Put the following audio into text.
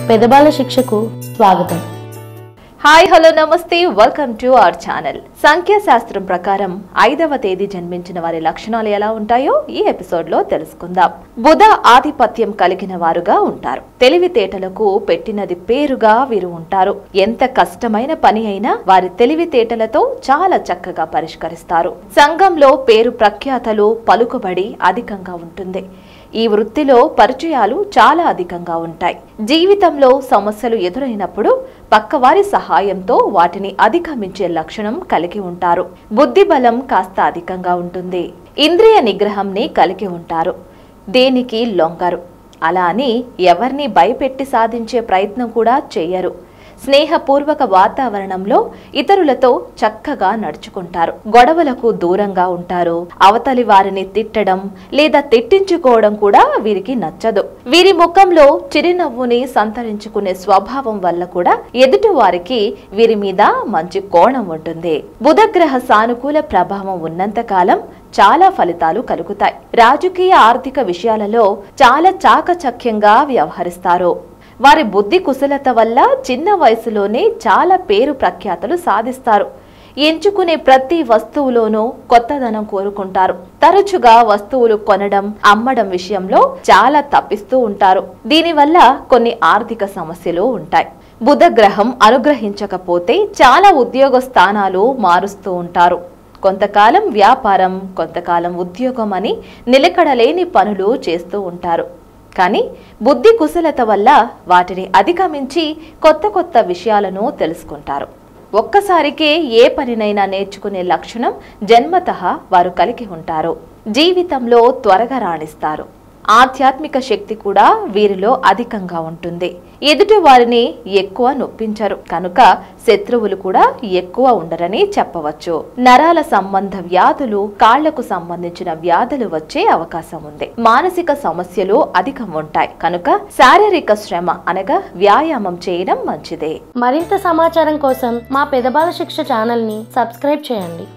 పెదబాల శిక్షకు స్వాగతం hi hello నమస్తే వెల్కమ్ టు అవర్ ఛానల్ సంఖ్యాశాస్త్రం ప్రకారం ఐదవ తేదీ జన్మించిన వారి లక్షణాలు ఎలా ఉంటాయో ఈ ఎపిసోడ్ లో తెలుసుకుందాం బుధ ఆధిపత్యం కలిగిన వారుగా ఉంటారు తెలివితేటలకు పెట్టినది పేరుగా వీరు ఉంటారు ఎంత కష్టమైన పని అయినా వారి తెలివితేటలతో చాలా చక్కగా పరిష్కరిస్తారు సంఘంలో పేరు ప్రఖ్యాతలు పలుకుబడి అధికంగా ఉంటుంది ఈ వృత్తిలో పరిచయాలు చాలా అధికంగా ఉంటాయి జీవితంలో సమస్యలు ఎదురైనప్పుడు పక్కవారి సహాయంతో వాటిని అధిగమించే లక్షణం కలిగి ఉంటారు బుద్ధి బలం కాస్త అధికంగా ఉంటుంది ఇంద్రియ నిగ్రహంని కలిగి ఉంటారు దేనికి లొంగరు అలా అని ఎవరిని భయపెట్టి సాధించే ప్రయత్నం కూడా చేయరు స్నేహపూర్వక వాతావరణంలో ఇతరులతో చక్కగా నడుచుకుంటారు గొడవలకు దూరంగా ఉంటారు అవతలి వారిని తిట్టడం లేదా తిట్టించుకోవడం కూడా వీరికి నచ్చదు వీరి ముఖంలో చిరునవ్వుని సంతరించుకునే స్వభావం వల్ల కూడా ఎదుటి వారికి వీరి మీద మంచి కోణం ఉంటుంది బుధగ్రహ సానుకూల ప్రభావం ఉన్నంత కాలం చాలా ఫలితాలు కలుగుతాయి రాజకీయ ఆర్థిక విషయాలలో చాలా చాకచక్యంగా వ్యవహరిస్తారు వారి బుద్ధి కుశలత వల్ల చిన్న వయసులోనే చాలా పేరు ప్రఖ్యాతలు సాధిస్తారు ఎంచుకునే ప్రతి వస్తువులోనూ కొత్తదనం కోరుకుంటారు తరచుగా వస్తువులు కొనడం అమ్మడం విషయంలో చాలా తప్పిస్తూ ఉంటారు దీనివల్ల కొన్ని ఆర్థిక సమస్యలు ఉంటాయి బుధగ్రహం అనుగ్రహించకపోతే చాలా ఉద్యోగ స్థానాలు మారుస్తూ ఉంటారు కొంతకాలం వ్యాపారం కొంతకాలం ఉద్యోగం అని నిలకడలేని పనులు చేస్తూ ఉంటారు కానీ బుద్ధి కుశలత వల్ల వాటిని అధిగమించి కొత్త కొత్త విషయాలను తెలుసుకుంటారు ఒక్కసారికే ఏ పనినైనా నేర్చుకునే లక్షణం జన్మతః వారు కలిగి ఉంటారు జీవితంలో త్వరగా రాణిస్తారు ఆధ్యాత్మిక శక్తి కూడా వీరిలో అధికంగా ఉంటుంది ఎదుటి వారిని ఎక్కువ నొప్పించరు కనుక శత్రువులు కూడా ఎక్కువ ఉండరని చెప్పవచ్చు నరాల సంబంధ వ్యాధులు కాళ్లకు సంబంధించిన వ్యాధులు వచ్చే అవకాశం ఉంది మానసిక సమస్యలు అధికం ఉంటాయి కనుక శారీరక శ్రమ అనగా వ్యాయామం చేయడం మంచిదే మరింత సమాచారం కోసం మా పెదబాల శిక్ష ఛానల్ని సబ్స్క్రైబ్ చేయండి